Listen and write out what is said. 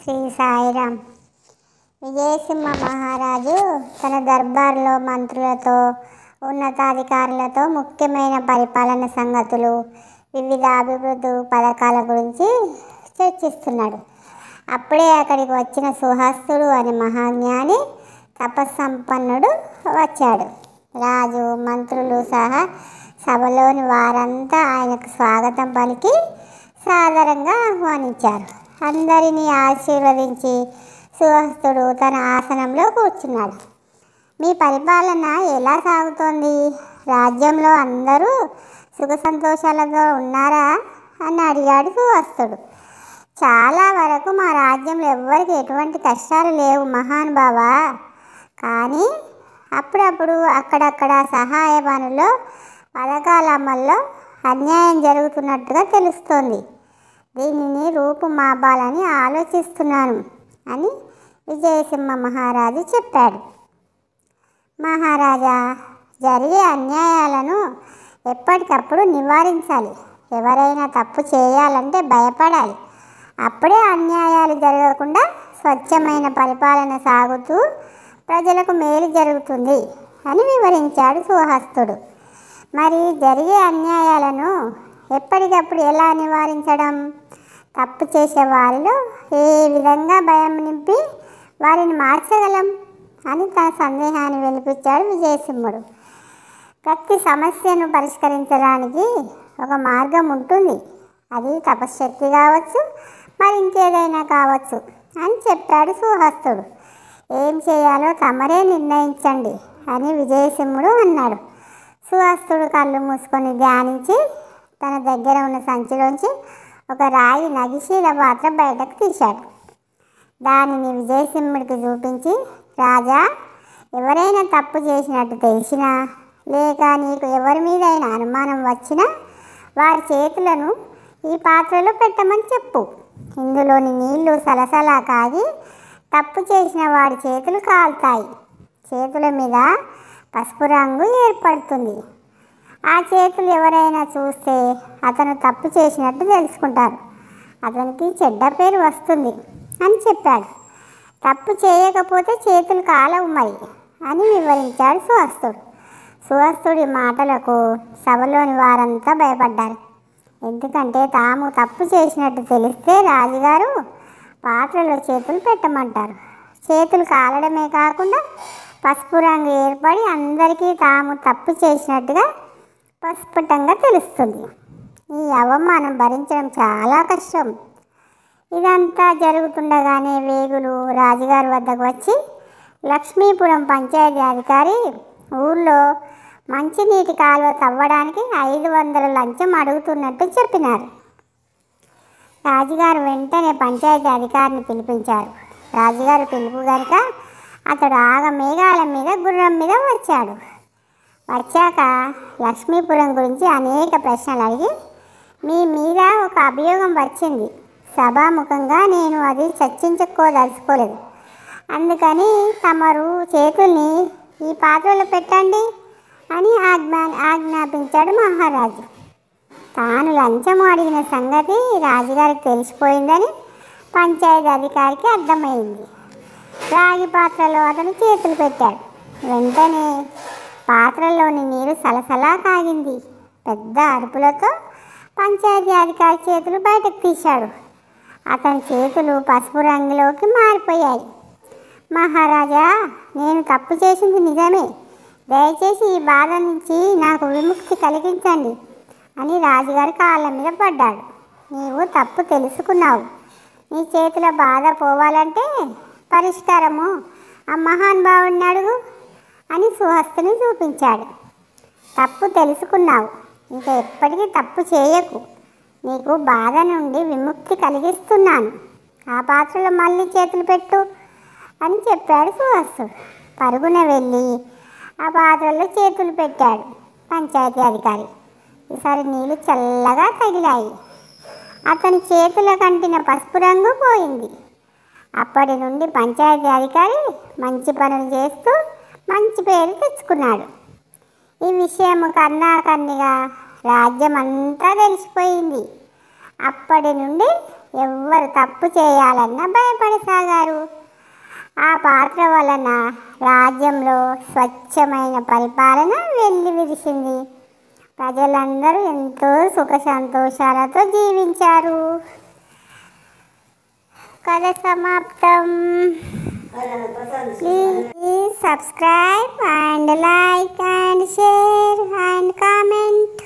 శ్రీ సాయిరామ్ విజయసింహ మహారాజు తన దర్బార్లో మంత్రులతో ఉన్నతాధికారులతో ముఖ్యమైన పరిపాలన సంగతులు వివిధ అభివృద్ధి పథకాల గురించి చర్చిస్తున్నాడు అప్పుడే అక్కడికి వచ్చిన సుహస్తుడు అనే మహాజ్ఞాని తపస్సంపన్నుడు వచ్చాడు రాజు మంత్రులు సహా సభలోని వారంతా ఆయనకు స్వాగతం పలికి సాదరంగా ఆహ్వానించారు అందరినీ ఆశీర్వదించి సుహస్తుడు తన ఆసనంలో కూర్చున్నాడు మీ పరిపాలన ఎలా సాగుతోంది రాజ్యంలో అందరూ సుఖ సంతోషాలతో ఉన్నారా అని అడిగాడు సుహస్తుడు చాలా వరకు మా రాజ్యంలో ఎవ్వరికి ఎటువంటి కష్టాలు లేవు మహానుభావ కానీ అప్పుడప్పుడు అక్కడక్కడ సహాయ పనుల్లో పథకాల అమల్లో అన్యాయం జరుగుతున్నట్టుగా తెలుస్తోంది దీనిని రూపుమాపాలని ఆలోచిస్తున్నాను అని విజయసింహ మహారాజు చెప్పాడు మహారాజా జరిగే అన్యాయాలను ఎప్పటికప్పుడు నివారించాలి ఎవరైనా తప్పు చేయాలంటే భయపడాలి అప్పుడే అన్యాయాలు జరగకుండా స్వచ్ఛమైన పరిపాలన సాగుతూ ప్రజలకు మేలు జరుగుతుంది అని వివరించాడు సుహస్తుడు మరి జరిగే అన్యాయాలను ఎప్పటికప్పుడు ఎలా నివారించడం తప్పు చేసే వారిలో ఏ విధంగా భయం నింపి వారిని మార్చగలం అని తన సందేహాన్ని వెలిపించాడు విజయసింహుడు ప్రతి సమస్యను పరిష్కరించడానికి ఒక మార్గం ఉంటుంది అది తపశ్శక్తి కావచ్చు మరి ఇంకేదైనా కావచ్చు అని చెప్పాడు సుహస్తుడు ఏం చేయాలో తమరే నిర్ణయించండి అని విజయసింహుడు అన్నాడు సుహస్తుడు కళ్ళు మూసుకొని ధ్యానించి తన దగ్గర ఉన్న సంచిలోంచి ఒక రాయి నగిశీల పాత్ర బయటకు తీశాడు దానిని విజయసింహుడికి చూపించి రాజా ఎవరైనా తప్పు చేసినట్టు తెలిసినా లేక నీకు ఎవరి మీదైనా అనుమానం వచ్చినా వారి చేతులను ఈ పాత్రలో పెట్టమని చెప్పు ఇందులోని నీళ్లు సలసలా కాగి తప్పు చేసిన వాడి చేతులు కాలుతాయి చేతుల మీద పసుపు రంగు ఏర్పడుతుంది ఆ చేతులు ఎవరైనా చూస్తే అతను తప్పు చేసినట్టు తెలుసుకుంటారు అతనికి చెడ్డ పేరు వస్తుంది అని చెప్పాడు తప్పు చేయకపోతే చేతులు కాలవు మరి అని వివరించాడు సుహస్తుడు సుహస్తుడి మాటలకు సభలోని వారంతా భయపడ్డారు ఎందుకంటే తాము తప్పు చేసినట్టు తెలిస్తే రాజుగారు పాత్రలో చేతులు పెట్టమంటారు చేతులు కాలడమే కాకుండా పసుపు రంగు ఏర్పడి అందరికీ తాము తప్పు చేసినట్టుగా పసుపుటంగా తెలుస్తుంది ఈ అవమానం భరించడం చాలా కష్టం ఇదంతా జరుగుతుండగానే వేగులు రాజుగారి వద్దకు వచ్చి లక్ష్మీపురం పంచాయతీ అధికారి ఊళ్ళో మంచినీటి కాలువ తవ్వడానికి ఐదు వందల లంచం అడుగుతున్నట్టు చెప్పినారు రాజుగారు వెంటనే పంచాయతీ అధికారిని పిలిపించారు రాజుగారు పిలుపు కనుక అతడు ఆగ మేఘాల మీద గుర్రం మీద వచ్చాడు వచ్చాక లక్ష్మీపురం గురించి అనేక ప్రశ్నలు అడిగి మీ మీద ఒక అభియోగం వచ్చింది సభాముఖంగా నేను అది చర్చించుకోదలుచుకోలేదు అందుకని తమరు చేతుల్ని ఈ పాత్రలో పెట్టండి అని ఆజ్ఞా ఆజ్ఞాపించాడు మహారాజు తాను లంచం అడిగిన సంగతి రాజుగారికి తెలిసిపోయిందని పంచాయతీ అధికారికి అర్థమైంది రాగి పాత్రలో అతను చేతులు పెట్టాడు వెంటనే పాత్రలోని నీరు సలసలా కాగింది పెద్ద అరుపులతో పంచాయతీ అధికారి చేతులు బయటకు తీశాడు అతని చేతులు పసుపు రంగులోకి మారిపోయాయి మహారాజా నేను తప్పు చేసింది నిజమే దయచేసి ఈ బాధ నుంచి నాకు విముక్తి కలిగించండి అని రాజుగారి కాళ్ళ మీద పడ్డాడు నీవు తప్పు తెలుసుకున్నావు నీ చేతుల బాధ పోవాలంటే పరిష్కారము ఆ మహానుభావుడిని అడుగు అని సుహస్తుని చూపించాడు తప్పు తెలుసుకున్నావు ఇంకా ఎప్పటికీ తప్పు చేయకు నీకు బాధ నుండి విముక్తి కలిగిస్తున్నాను ఆ పాత్రలో మళ్ళీ చేతులు పెట్టు అని చెప్పాడు సుహస్తుడు పరుగున వెళ్ళి ఆ పాత్రలో చేతులు పెట్టాడు పంచాయతీ అధికారి ఈసారి నీళ్ళు చల్లగా తగిలాయి అతని చేతుల కంటిన పసుపు రంగు పోయింది అప్పటి నుండి పంచాయతీ అధికారి మంచి పనులు చేస్తూ మంచి పేరు తెచ్చుకున్నాడు ఈ విషయం కన్నాకన్నిగా రాజ్యం అంతా తెలిసిపోయింది అప్పటి నుండి ఎవ్వరు తప్పు చేయాలన్నా భయపడసాగారు ఆ పాత్ర వలన రాజ్యంలో స్వచ్ఛమైన పరిపాలన వెళ్ళి విరిసింది ప్రజలందరూ ఎంతో సుఖ సంతోషాలతో జీవించారు కథ సమాప్తం please subscribe and like and share and comment